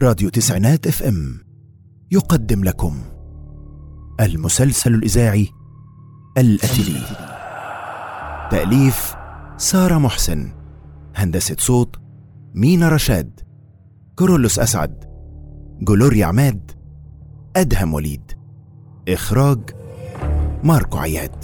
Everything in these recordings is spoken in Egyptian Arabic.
راديو تسعينات اف ام يقدم لكم المسلسل الاذاعي الاتلي تاليف ساره محسن هندسه صوت مينا رشاد كورولوس اسعد جلوريا عماد ادهم وليد اخراج ماركو عياد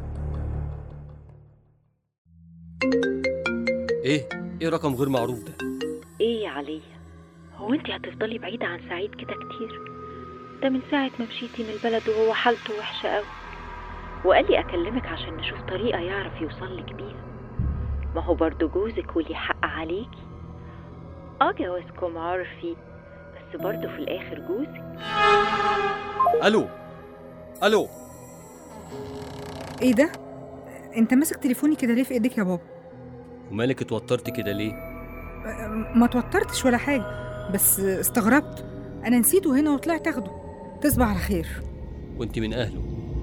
ايه ايه رقم غير معروف ده ايه يا عليا هو انت هتفضلي بعيدة عن سعيد كده كتير ده من ساعة ما مشيتي من البلد وهو حالته وحشة قوي وقال لي اكلمك عشان نشوف طريقة يعرف يوصل لك بيها ما هو برضه جوزك وليه حق عليكي اه جوازكم عرفي بس برضه في الاخر جوزك الو الو ايه ده؟ انت ماسك تليفوني كده ليه في ايديك يا بابا؟ ومالك اتوترت كده ليه أه، ما توترتش ولا حاجة بس استغربت انا نسيته هنا وطلعت اخده تصبح على خير وانت من اهله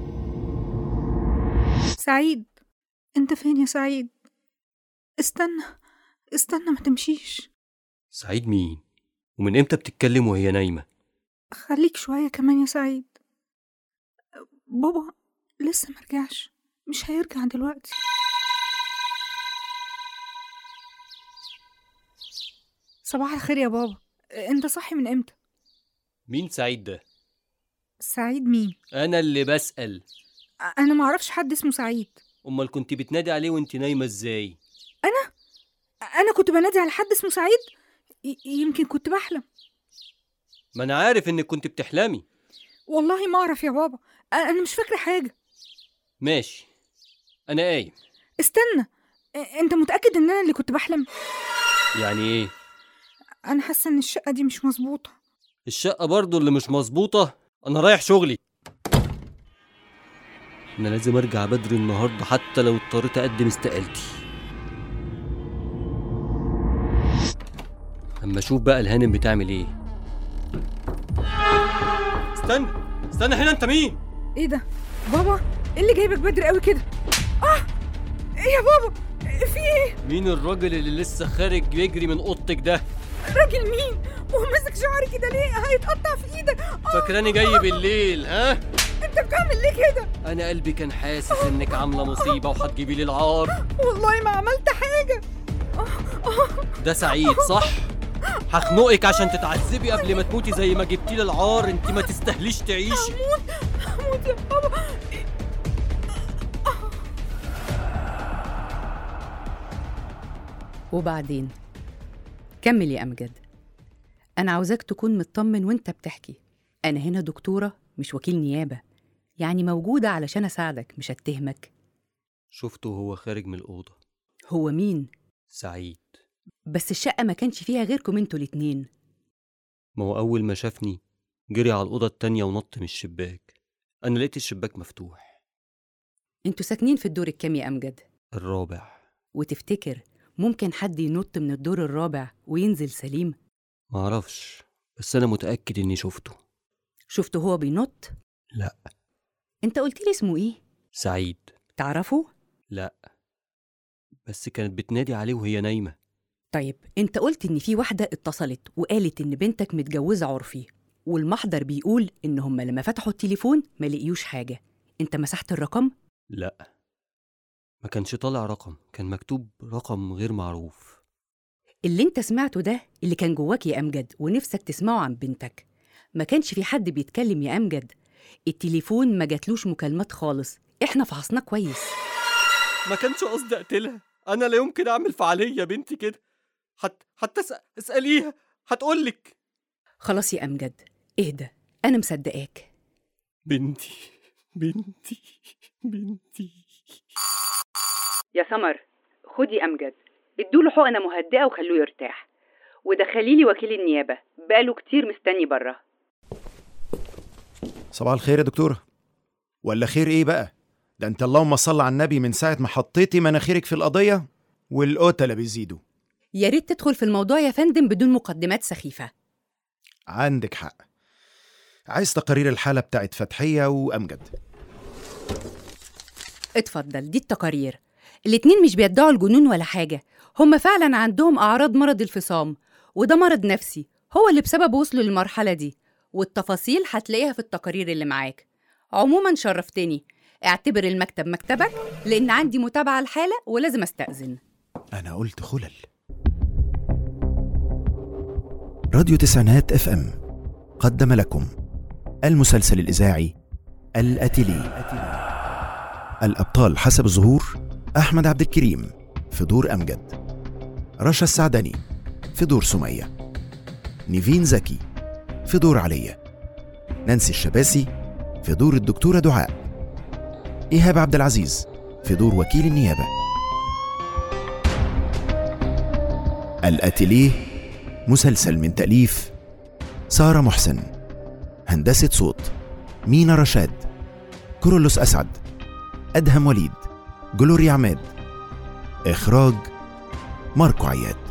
سعيد انت فين يا سعيد؟ استنى استنى ما تمشيش سعيد مين ومن امتى بتتكلم وهي نايمه خليك شوية كمان يا سعيد بابا لسه مرجعش مش هيرجع دلوقتي صباح الخير يا بابا انت صاحي من امتى مين سعيد ده سعيد مين انا اللي بسال انا معرفش حد اسمه سعيد امال كنت بتنادي عليه وانت نايمه ازاي انا كنت بنادي على حد اسمه سعيد ي- يمكن كنت بحلم ما انا عارف انك كنت بتحلمي والله ما اعرف يا بابا أ- انا مش فاكره حاجه ماشي انا قايم استنى أ- انت متاكد ان انا اللي كنت بحلم يعني ايه انا حاسه ان الشقه دي مش مظبوطه الشقه برضو اللي مش مظبوطه انا رايح شغلي انا لازم ارجع بدري النهارده حتى لو اضطريت اقدم استقالتي اما اشوف بقى الهانم بتعمل ايه استنى استنى هنا انت مين ايه ده بابا ايه اللي جايبك بدري قوي كده اه ايه يا بابا في ايه مين الراجل اللي لسه خارج يجري من اوضتك ده راجل مين وهو ماسك شعري كده ليه هيتقطع في ايدك فاكراني جاي بالليل ها انت بتعمل ليه كده انا قلبي كان حاسس انك عامله مصيبه وهتجيبي لي العار والله ما عملت حاجه ده سعيد صح هخنقك عشان تتعذبي قبل ما تموتي زي ما جبتي لي العار انت ما تستاهليش تعيشي هموت يا بابا وبعدين كمل يا أمجد أنا عاوزاك تكون مطمن وأنت بتحكي أنا هنا دكتورة مش وكيل نيابة يعني موجودة علشان أساعدك مش أتهمك شفته وهو خارج من الاوضه هو مين؟ سعيد بس الشقة ما كانش فيها غيركم انتوا الاتنين ما هو اول ما شافني جري على الاوضه التانية ونط من الشباك انا لقيت الشباك مفتوح انتوا ساكنين في الدور الكام يا أمجد الرابع وتفتكر ممكن حد ينط من الدور الرابع وينزل سليم معرفش بس انا متاكد اني شفته شفته هو بينط؟ لا انت قلت لي اسمه ايه؟ سعيد تعرفه؟ لا بس كانت بتنادي عليه وهي نايمه طيب انت قلت ان في واحدة اتصلت وقالت ان بنتك متجوزة عرفي والمحضر بيقول ان هم لما فتحوا التليفون ما لقيوش حاجة انت مسحت الرقم؟ لا ما كانش طالع رقم كان مكتوب رقم غير معروف اللي انت سمعته ده اللي كان جواك يا امجد ونفسك تسمعه عن بنتك ما كانش في حد بيتكلم يا امجد التليفون ما جاتلوش مكالمات خالص احنا فحصناه كويس ما كانش قصدي اقتلها انا لا يمكن اعمل فعاليه بنتي كده حت حتى اسأل اساليها هتقولك خلاص يا امجد اهدى انا مصدقاك بنتي بنتي بنتي يا سمر خدي امجد ادوله حقنه مهدئه وخلوه يرتاح ودخلي لي وكيل النيابه بقاله كتير مستني بره صباح الخير يا دكتوره ولا خير ايه بقى ده انت اللهم صل على النبي من ساعه ما حطيتي مناخيرك في القضيه والقتله بيزيدوا يا ريت تدخل في الموضوع يا فندم بدون مقدمات سخيفه عندك حق عايز تقارير الحاله بتاعت فتحيه وامجد اتفضل دي التقارير الاتنين مش بيدعوا الجنون ولا حاجة هما فعلا عندهم أعراض مرض الفصام وده مرض نفسي هو اللي بسببه وصلوا للمرحلة دي والتفاصيل هتلاقيها في التقارير اللي معاك عموما شرفتني اعتبر المكتب مكتبك لأن عندي متابعة الحالة ولازم أستأذن أنا قلت خلل راديو تسعينات اف ام قدم لكم المسلسل الإذاعي الأتيلي الأبطال حسب الظهور أحمد عبد الكريم في دور أمجد رشا السعدني في دور سمية نيفين زكي في دور علية نانسي الشباسي في دور الدكتورة دعاء إيهاب عبد العزيز في دور وكيل النيابة الأتيليه مسلسل من تأليف سارة محسن هندسة صوت مينا رشاد كورولوس أسعد أدهم وليد جلوريا عماد إخراج ماركو عياد